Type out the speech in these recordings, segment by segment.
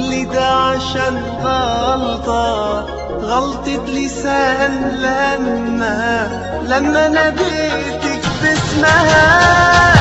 كل ده عشان غلطة غلطة لسان لما لما ناديتك باسمها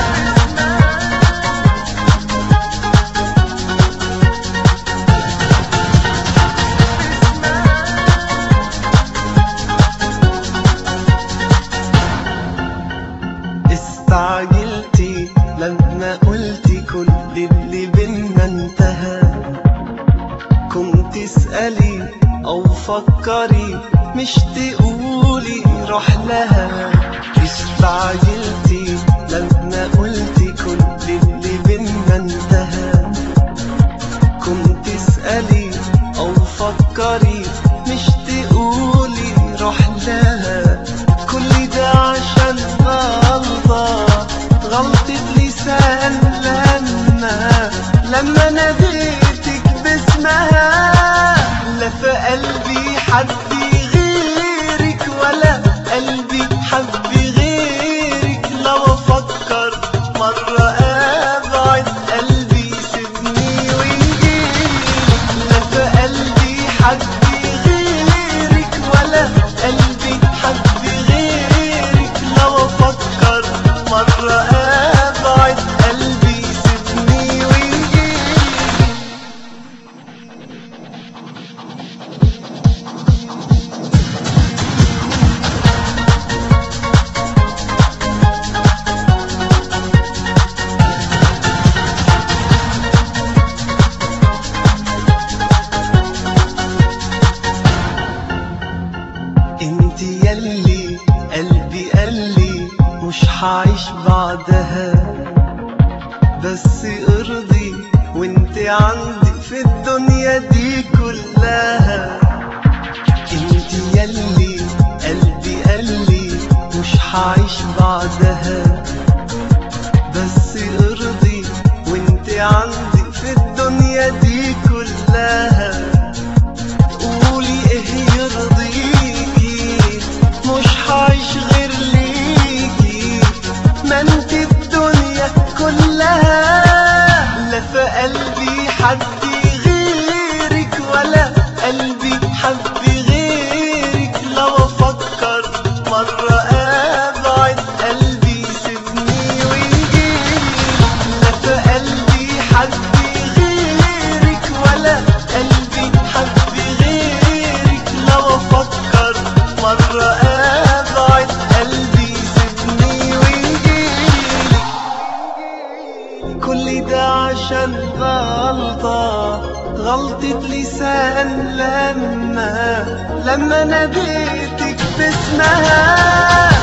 استعجلتي لما قلتي كل اللي بينا انتهى كنت اسألي أو فكري مش تقولي روح لها استعجلتي لما قلتي كل اللي بينا انتهى كنت اسألي أو فكري مش تقولي روح لها كل ده عشان غلطة غلطة لسان لما لما ناديتك باسمها لا في قلبي حد غيرك ولا قلبي حب غيرك لو افكر مرة ابعد قلبي سيبني ويجيلك لا في قلبي حد غيرك ولا قلبي حب غيرك لو افكر مرة ابعد قلبي سيبني ويجيلك انت يلي قلبي قالي مش هعيش بعدها بس ارضي وانت عندي في الدنيا دي كلها انت يلي قلبي قالي مش هعيش بعدها بس ارضي وانت عندي في الدنيا دي كلها قولي ايه يرضيكي مش هعيش غير ليكي ما انت الدنيا كلها لا في قلبي حد غيرك ولا قلبي حب غيرك لو افكر مرة ابعد قلبي سيبني ويجيلك لا في قلبي حد غيرك ولا قلبي حب غيرك لو افكر مرة ابعد قلبي سيبني ويجيلك كل ده عشان غلطة غلطة لسان لما لما ناديتك باسمها